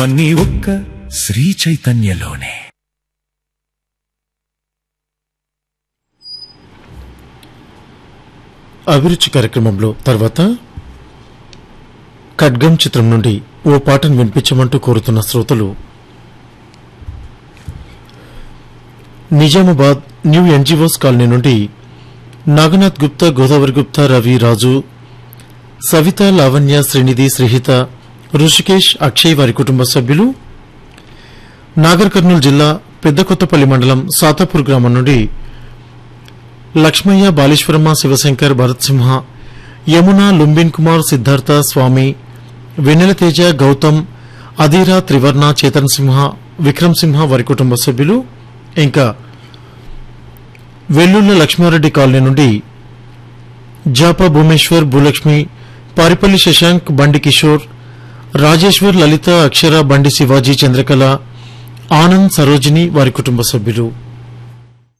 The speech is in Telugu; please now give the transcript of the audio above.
అన్నీ ఒక్క శ్రీ చైతన్యలోనే అభిరుచి కార్యక్రమంలో తర్వాత ఖడ్గం చిత్రం నుండి ఓ పాటను వినిపించమంటూ కోరుతున్న శ్రోతలు నిజామాబాద్ న్యూ ఎన్జిఓస్ కాలనీ నుండి నాగనాథ్ గుప్తా గోదావరి గుప్తా రవి రాజు సవిత లావణ్య శ్రీనిధి శ్రీహిత ఋషికేష్ అక్షయ్ వారి కుటుంబ సభ్యులు నాగర్ కర్నూలు జిల్లా పెద్దకొత్తపల్లి మండలం సాతాపూర్ గ్రామం నుండి లక్ష్మయ్య బాలేశ్వరమ్మ శివశంకర్ భరత్ సింహ యమున లుంబిన్ కుమార్ సిద్ధార్థ స్వామి వెన్నెల తేజ గౌతమ్ అధీరా త్రివర్ణ చేతన్ సింహ విక్రమ్ సింహ వారి కుటుంబ సభ్యులు ఇంకా వెల్లుల్ల లక్ష్మారెడ్డి కాలనీ నుండి జాపా భూమేశ్వర్ భూలక్ష్మి పారిపల్లి శశాంక్ బండి కిషోర్ రాజేశ్వర్ లలిత అక్షర బండి శివాజీ చంద్రకళ ఆనంద్ సరోజిని వారి కుటుంబ సభ్యులు